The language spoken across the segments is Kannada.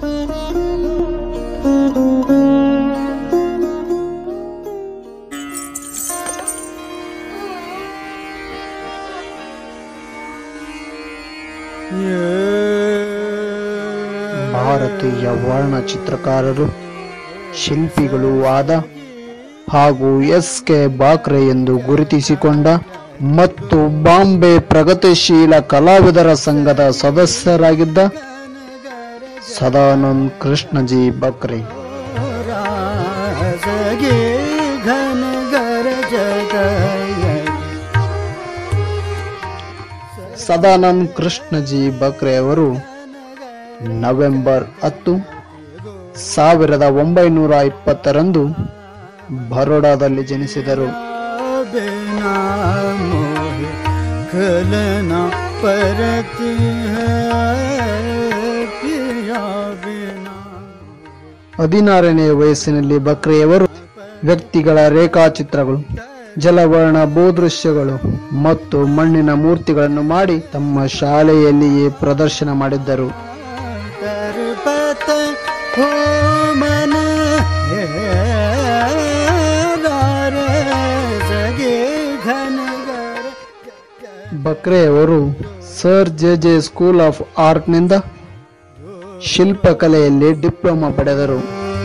ಭಾರತೀಯ ವರ್ಣಚಿತ್ರಕಾರರು ಶಿಲ್ಪಿಗಳೂ ಆದ ಹಾಗೂ ಎಸ್ ಕೆ ಬಾಕ್ರೆ ಎಂದು ಗುರುತಿಸಿಕೊಂಡ ಮತ್ತು ಬಾಂಬೆ ಪ್ರಗತಿಶೀಲ ಕಲಾವಿದರ ಸಂಘದ ಸದಸ್ಯರಾಗಿದ್ದ ಸದಾನಂದ್ ಕೃಷ್ಣಜಿ ಬಕ್ರೆ ಸಗೆ ಘನ ಗರ ಜಗಯ ಸದಾನಂದ್ ಕೃಷ್ಣಜಿ ಬಕ್ರೆ ಅವರು ನವೆಂಬರ್ ಹತ್ತು ಸಾವಿರದ ಒಂಬೈನೂರ ಇಪ್ಪತ್ತರಂದು ಬರೋಡಾದಲ್ಲಿ ಜನಿಸಿದರು बिना मोह खलना परती है पिया बिना ಹದಿನಾರನೇ ವಯಸ್ಸಿನಲ್ಲಿ ಬಕ್ರೆಯವರು ವ್ಯಕ್ತಿಗಳ ರೇಖಾಚಿತ್ರಗಳು ಜಲವರ್ಣ ಭೂದೃಶ್ಯಗಳು ಮತ್ತು ಮಣ್ಣಿನ ಮೂರ್ತಿಗಳನ್ನು ಮಾಡಿ ತಮ್ಮ ಶಾಲೆಯಲ್ಲಿಯೇ ಪ್ರದರ್ಶನ ಮಾಡಿದ್ದರು कर पत हो मन है गार सगे घन गर ಬಕ್ರೆಯವರು sir J J school of ಆರ್ಟ್ನಿಂದ ಶಿಲ್ಪಕಲೆಯಲ್ಲಿ ಡಿಪ್ಲೊಮಾ ಪಡೆದರು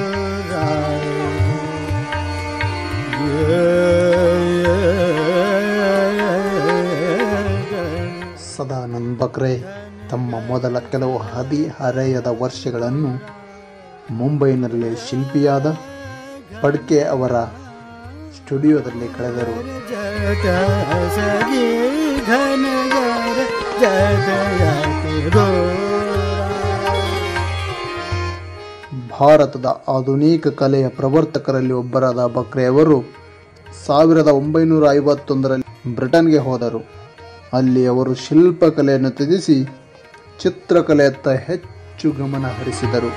ಸದಾನಂದ್ ಬಕ್ರೆ ತಮ್ಮ ಮೊದಲ ಕೆಲವು ಹದಿಹರೆಯದ ವರ್ಷಗಳನ್ನು ಮುಂಬೈನಲ್ಲಿ ಶಿಲ್ಪಿಯಾದ ಪಡ್ಕೆ ಅವರ ಸ್ಟುಡಿಯೋದಲ್ಲಿ ಕಳೆದರು ಸಗೆ ಘನ ಗರ ಜಗಯತಿ ಭಾರತದ ಆಧುನಿಕ ಕಲೆಯ ಪ್ರವರ್ತಕರಲ್ಲಿ ಒಬ್ಬರಾದ ಬಕ್ರೆಯವರು ಸಾವಿರದ ಒಂಬೈನೂರ ಐವತ್ತೊಂದರಲ್ಲಿ ಬ್ರಿಟನ್ಗೆ ಹೋದರು ಅಲ್ಲಿ ಅವರು ಶಿಲ್ಪಕಲೆಯನ್ನು ತ್ಯಜಿಸಿ ಚಿತ್ರಕಲೆಯತ್ತ ಹೆಚ್ಚು ಗಮನ ಹರಿಸಿದರು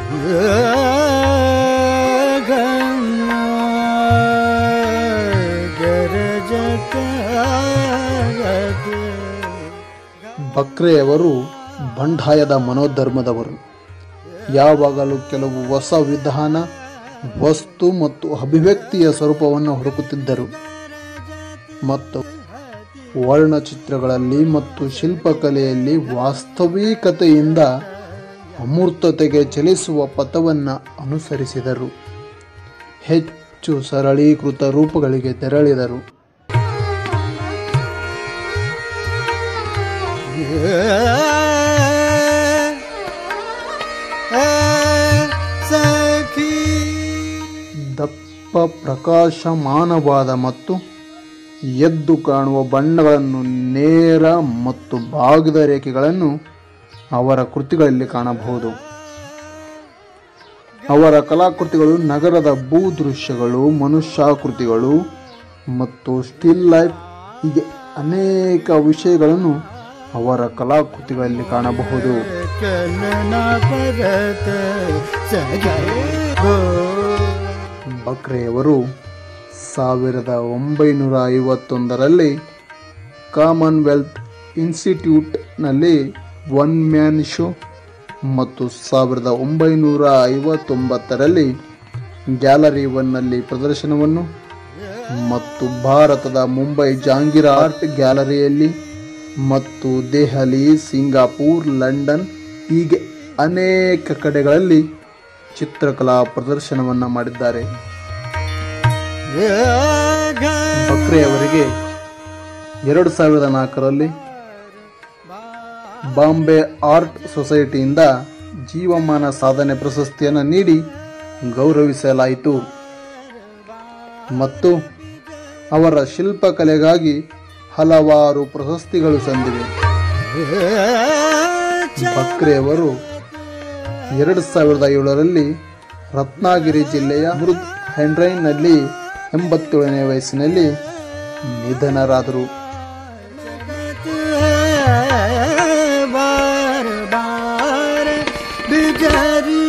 ಬಕ್ರೆಯವರು ಬಂಡಾಯದ ಮನೋಧರ್ಮದವರು ಯಾವಾಗಲೂ ಕೆಲವು ಹೊಸ ವಿಧಾನ ವಸ್ತು ಮತ್ತು ಅಭಿವ್ಯಕ್ತಿಯ ಸ್ವರೂಪವನ್ನು ಹುಡುಕುತ್ತಿದ್ದರು ಮತ್ತು ವರ್ಣಚಿತ್ರಗಳಲ್ಲಿ ಮತ್ತು ಶಿಲ್ಪಕಲೆಯಲ್ಲಿ ವಾಸ್ತವಿಕತೆಯಿಂದ ಅಮೂರ್ತತೆಗೆ ಚಲಿಸುವ ಪಥವನ್ನು ಅನುಸರಿಸಿದರು ಹೆಚ್ಚು ಸರಳೀಕೃತ ರೂಪಗಳಿಗೆ ತೆರಳಿದರು ಸಖಿ ದಪ್ಪ ಪ್ರಕಾಶಮಾನವಾದ ಮತ್ತು ಎದ್ದು ಕಾಣುವ ಬಣ್ಣಗಳನ್ನು ನೇರ ಮತ್ತು ಬಾಗಿದ ರೇಖೆಗಳನ್ನು ಅವರ ಕೃತಿಗಳಲ್ಲಿ ಕಾಣಬಹುದು ಅವರ ಕಲಾಕೃತಿಗಳು ನಗರದ ಭೂದೃಶ್ಯಗಳು ಮನುಷ್ಯಾಕೃತಿಗಳು ಮತ್ತು ಸ್ಟಿಲ್ ಲೈಫ್ ಹೀಗೆ ಅನೇಕ ವಿಷಯಗಳನ್ನು ಅವರ ಕಲಾಕೃತಿಗಳಲ್ಲಿ ಕಾಣಬಹುದು ಕಲನ ಪರತ ಸಗೆ ಗೋ ಬಕ್ರೆಯವರು ಸಾವಿರದ ಒಂಬೈನೂರ ಐವತ್ತೊಂದರಲ್ಲಿ ಕಾಮನ್ವೆಲ್ತ್ ಇನ್ಸ್ಟಿಟ್ಯೂಟ್ನಲ್ಲಿ ಒನ್ ಮ್ಯಾನ್ ಶೋ ಮತ್ತು ಸಾವಿರದ ಒಂಬೈನೂರ ಐವತ್ತೊಂಬತ್ತರಲ್ಲಿ ಗ್ಯಾಲರಿ ಒನ್ನಲ್ಲಿ ಪ್ರದರ್ಶನವನ್ನು ಮತ್ತು ಭಾರತದ ಮುಂಬೈ ಜಾಂಗೀರ್ ಆರ್ಟ್ ಗ್ಯಾಲರಿಯಲ್ಲಿ ಮತ್ತು ದೆಹಲಿ ಸಿಂಗಾಪುರ್ ಲಂಡನ್ ಹೀಗೆ ಅನೇಕ ಕಡೆಗಳಲ್ಲಿ ಚಿತ್ರಕಲಾ ಪ್ರದರ್ಶನವನ್ನು ಮಾಡಿದ್ದಾರೆ ಬಕ್ರೆ ಅವರಿಗೆ ಎರಡು ಸಾವಿರದ ನಾಲ್ಕರಲ್ಲಿ ಬಾಂಬೆ ಆರ್ಟ್ ಸೊಸೈಟಿಯಿಂದ ಜೀವಮಾನ ಸಾಧನೆ ಪ್ರಶಸ್ತಿಯನ್ನು ನೀಡಿ ಗೌರವಿಸಲಾಯಿತು ಮತ್ತು ಅವರ ಶಿಲ್ಪಕಲೆಗಾಗಿ ಹಲವಾರು ಪ್ರಶಸ್ತಿಗಳು ಸಂದಿವೆ ಬಕ್ರೆ ಅವರು ಎರಡು ಸಾವಿರದ ಏಳರಲ್ಲಿ ರತ್ನಾಗಿರಿ ಜಿಲ್ಲೆಯ ಮೃದ್ ಹೆಂಡ್ರೈನ್ನಲ್ಲಿ ಎಂಬತ್ತೇಳನೇ ವಯಸ್ಸಿನಲ್ಲಿ ನಿಧನರಾದರು बार बार बिजरी